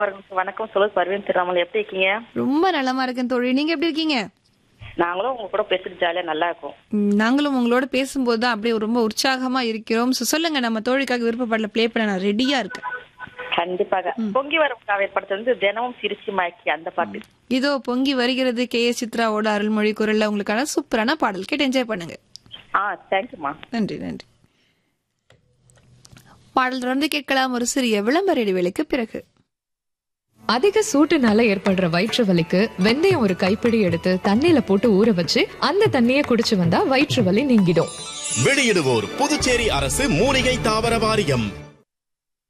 வணக்கம் வணக்கம் சொல்லு பர்வீன் திருநாமல் எப்படி இருக்கீங்க ரொம்ப நலமா இருக்கேன் தோழி நீங்க எப்படி இருக்கீங்க நாங்களும் உங்க கூட பேசிட்டு ஜாலியா நல்லா இருக்கும் ம், நாங்களும் உங்களோட பேசும்போது தான் அப்படியே ரொம்ப உற்சாகமா இருக்கிறோம் So, சொல்லுங்க நம்ம தோழிக்காக விருப்பப்படல ப்ளே பண்ண நான் ரெடியா இருக்கேன் கண்டிப்பாக பொங்கி வரும் காவிய படத்துல வந்து தினமும் சிரிச்சு மாக்கி அந்த பாட்டு இதோ பொங்கி வருகிறது கே எஸ் சித்ராவோட அருள்மொழி குரல்ல உங்களுக்கான சூப்பரான பாடல் கேட்டு என்ஜாய் பண்ணுங்க ஆ தேங்க்யூமா நன்றி நன்றி பாடல் தொடர்ந்து கேட்கலாம் ஒரு சிறிய விளம்பர இடைவேளைக்கு பிறகு அதிக சூட்டுனால ஏற்படுற வயிற்று வலிக்கு வெந்தயம் ஒரு கைப்பிடி எடுத்து தண்ணியில போட்டு ஊற வச்சு அந்த தண்ணியை குடிச்சு வந்தா வயிற்று வலி நீங்கிடும் வெளியிடுவோர் புதுச்சேரி அரசு மூலிகை தாவர வாரியம்